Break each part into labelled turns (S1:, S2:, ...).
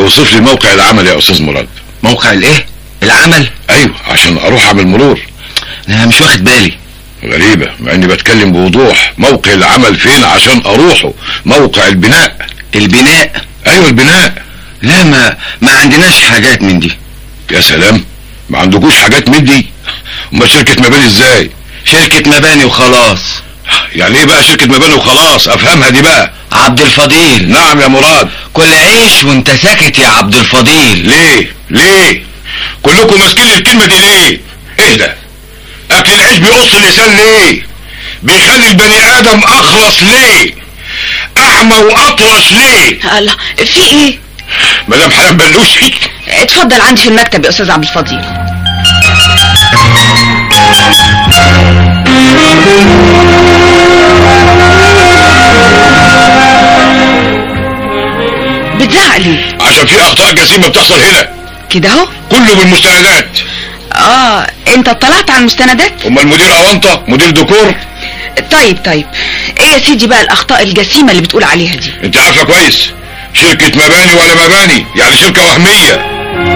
S1: اوصف لي موقع العمل يا استاذ مراد
S2: موقع الايه العمل
S1: ايوه عشان اروح اعمل مرور
S2: انا مش واخد بالي
S1: غريبة مع اني بتكلم بوضوح موقع العمل فين عشان اروحه موقع البناء
S2: البناء
S1: ايوه البناء
S2: لا ما ما عندناش حاجات من دي
S1: يا سلام ما عندكوش حاجات من دي امال شركة مباني ازاي
S2: شركة مباني وخلاص
S1: يعني ايه بقى شركة مباني وخلاص افهمها دي بقى
S2: عبد الفضيل
S1: نعم يا مراد
S2: كل عيش وانت ساكت يا عبد الفضيل
S1: ليه ليه كلكم ماسكين الكلمة دي ليه ايه ده اكل العيش بيقص اللسان ليه بيخلي البني ادم اخرس ليه اعمى واطرش ليه
S3: الله في ايه
S1: مدام حنان بلوشي
S3: اتفضل عندي في المكتب يا استاذ عبد الفضيل بتزعق ليه
S1: عشان في اخطاء جسيمة بتحصل هنا
S3: كده اهو
S1: كله بالمستندات
S3: اه انت اطلعت على المستندات
S1: امال المدير اونطه مدير ديكور
S3: طيب طيب ايه يا سيدي بقى الاخطاء الجسيمه اللي بتقول عليها دي
S1: انت عارفه كويس شركة مباني ولا مباني يعني شركة وهمية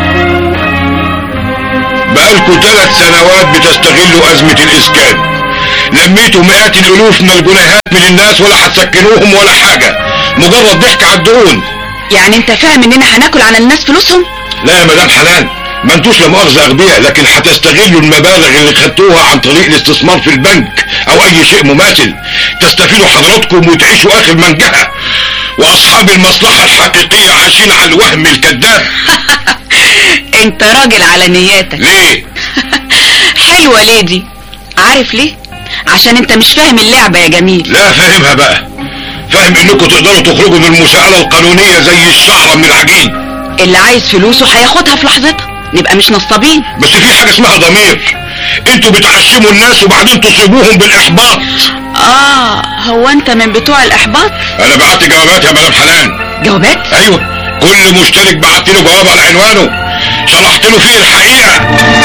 S1: بقالكوا ثلاث سنوات بتستغلوا أزمة الإسكان لميتوا مئات الألوف من الجنيهات من الناس ولا هتسكنوهم ولا حاجة مجرد ضحك على الدهون
S3: يعني انت فاهم اننا هناكل على الناس فلوسهم
S1: لا يا مدام حنان ما انتوش لا مؤاخذة أغبياء لكن هتستغلوا المبالغ اللي خدتوها عن طريق الاستثمار في البنك أو أي شيء مماثل تستفيدوا حضراتكم وتعيشوا آخر منجهة وأصحاب المصلحة الحقيقية عايشين على الوهم الكذاب
S3: انت راجل على نياتك
S1: ليه؟
S3: حلوه ليه دي عارف ليه عشان انت مش فاهم اللعبه يا جميل
S1: لا فاهمها بقى فاهم انكم تقدروا تخرجوا من المساءلة القانونية زي الشعرة من العجين
S3: اللي عايز فلوسه هياخدها في لحظتها نبقى مش نصابين
S1: بس في حاجة اسمها ضمير انتوا بتعشموا الناس وبعدين تصيبوهم بالاحباط
S3: اه هو انت من بتوع الاحباط
S1: انا بعت جوابات يا مدام حنان
S3: جوابات
S1: ايوه كل مشترك بعت له جواب على عنوانه شرحت له فيه الحقيقة